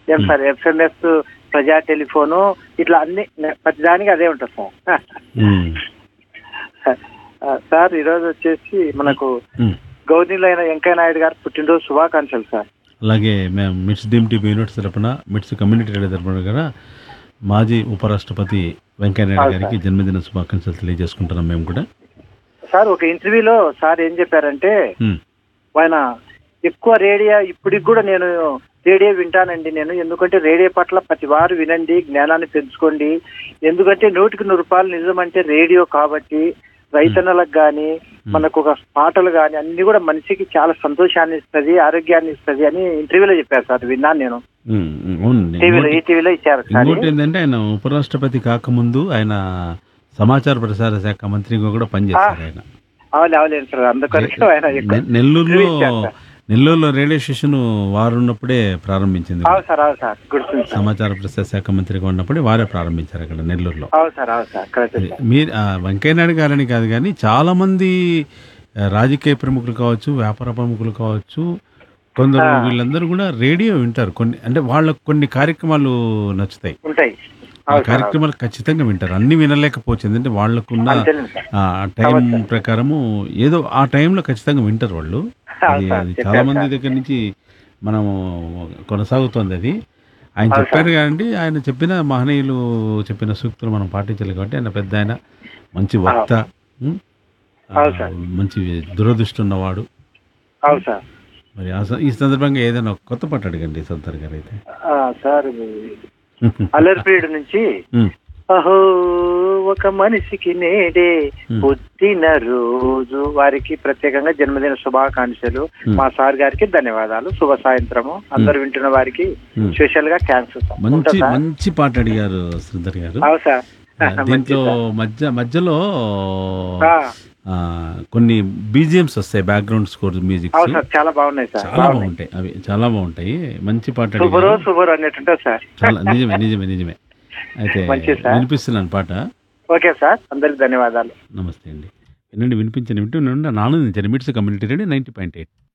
ఏం sir SMS ప్రజా telephone ఇట్లా అన్ని ప్రతి దానికి అదే ఉంటుంది సార్ ఉమ్, ఆ, సార్ ఈరోజు వచ్చేసి మనకు ఉమ్. గౌరీలో అయిన వెంకయ్య నాయుడు గారు పుట్టినరోజు శుభాకాంక్షలు సార్ అలాగే మేము మిట్స్ డీమ్ టీవీ యూనిట్స్ తరపున మిట్స్ కమ్యూనిటీ రేడియో తరపున కూడా మాజీ ఉపరాష్ట్రపతి వెంకయ్యనాయుడు అవును గారికి జన్మదిన శుభాకాంక్షలు తెలియజేసుకుంటున్నాం మేము కూడా సార్ ఒక ఇంటర్వ్యూలో సార్ ఏం చెప్పారంటే ఉమ్, ఆయన ఎక్కువ రేడియో ఇప్పటికి కూడా నేను రేడియో వింటానండి నేను ఎందుకంటే రేడియో పట్ల ప్రతి వారు వినండి జ్ఞానాన్ని పెంచుకోండి ఎందుకంటే నూటికి నూరు రూపాయలు నిజం అంటే రేడియో కాబట్టి రైతన్నలకు కానీ మనకు ఒక పాటలు కానీ అన్ని కూడా మనిషికి చాలా సంతోషాన్ని ఇస్తుంది ఆరోగ్యాన్ని ఇస్తుంది అని ఇంటర్వ్యూలో చెప్పారు సార్ విన్నాను నేను ఉమ్, ఉమ్, అవునండి టీవీలో ఈ టీవీలో ఇచ్చారు సార్ ఇంకోటి ఏంటంటే ఆయన ఉపరాష్ట్రపతి కాకముందు ఆయన సమాచార ప్రసార శాఖ మంత్రిగా కూడా పనిచేశారు ఆయన అవును అవును సార్ అందుకొరకు ఆయన ఎక్కువ నె- నెల్లూరులో ఇచ్చారు సార్. నెల్లూరులో రేడియో స్టేషన్ వారు ఉన్నప్పుడే ప్రారంభించింది అవును సార్ అవును సార్ గుర్తుంది సార్ సమాచార ప్రసార శాఖ మంత్రిగా ఉన్నప్పుడే వారే ప్రారంభించారు అక్కడ నెల్లూరులో అవును సార్ అవును సార్ కరెక్ట్ సార్ మీరు ఆ, వెంకయ్యనాయుడు గారని కాదు కానీ చాలా మంది ఆ, రాజకీయ ప్రముఖులు కావచ్చు వ్యాపార ప్రముఖులు కావచ్చు కొందరు ఆ. వీళ్ళందరూ కూడా రేడియో వింటారు కొన్ని అంటే వాళ్ళకు కొన్ని కార్యక్రమాలు నచ్చుతాయి ఉంటాయి ఆ అవును సార్ అవును. కార్యక్రమాలు ఖచ్చితంగా వింటారు అన్ని వినలేకపోవచ్చు ఎందుకంటే వాళ్ళకున్న అంతేనండి సార్ ఆ టైం అవసరం. ప్రకారము ఏదో ఆ టైంలో ఖచ్చితంగా వింటారు వాళ్ళు అది అవును సార్, అది చెప్పారు చాలా మంది సార్. దగ్గర నుంచి మనము కొనసాగుతోంది అది ఆయన అవును చెప్పారు కాబట్టి ఆయన చెప్పిన మహనీయులు చెప్పిన సూక్తులు మనం పాటించాలి కాబట్టి ఆయన పెద్ద ఆయన మంచి వక్త ఉం? ఆ, అవును సార్. మంచి దురదృష్టి ఉన్నవాడు అవును సార్ మరి ఆ స- ఈ సందర్భంగా ఏదైనా ఒక కొత్త పాట అడగండి సర్దార్ గారు అయితే ఆ, సార్ అల్లరిపీడు నుంచి ఉం. అహో ఒక మనిషికి నేడే Hmm. పుట్టిన రోజు వారికి ప్రత్యేకంగా జన్మదిన శుభాకాంక్షలు Hmm. మా సార్ గారికి ధన్యవాదాలు శుభ సాయంత్రము అందరు వింటున్న వారికి Hmm. స్పెషల్ గా క్యాన్సర్ మంచి మంచి పాట అడిగారు శ్రీధర్ గారు అవును సార్ ఆ, మంచిది దీంట్లో సార్. మధ్య మధ్యలో ఆ, ఆ, కొన్ని బీజిఎమ్స్ వస్తాయి బ్యాక్గ్రౌండ్ స్కోర్ మ్యూజిక్ అవును సార్ చాలా బాగున్నాయి సార్ చాలా బాగున్నాయి. బాగుంటాయి అవి చాలా బాగుంటాయి మంచి పాట శుభరో అడిగారు శుభరో అన్నట్టుంటుంది సార్ చాలా నిజమే నిజమే నిజమే అయితే మంచిది సార్. వినిపిస్తున్నాను పాట ఓకే సార్ అందరికి ధన్యవాదాలు నమస్తే అండి వినండి వినిపించండి వింటూ నాను నుంచి MITS community radio ninety point eight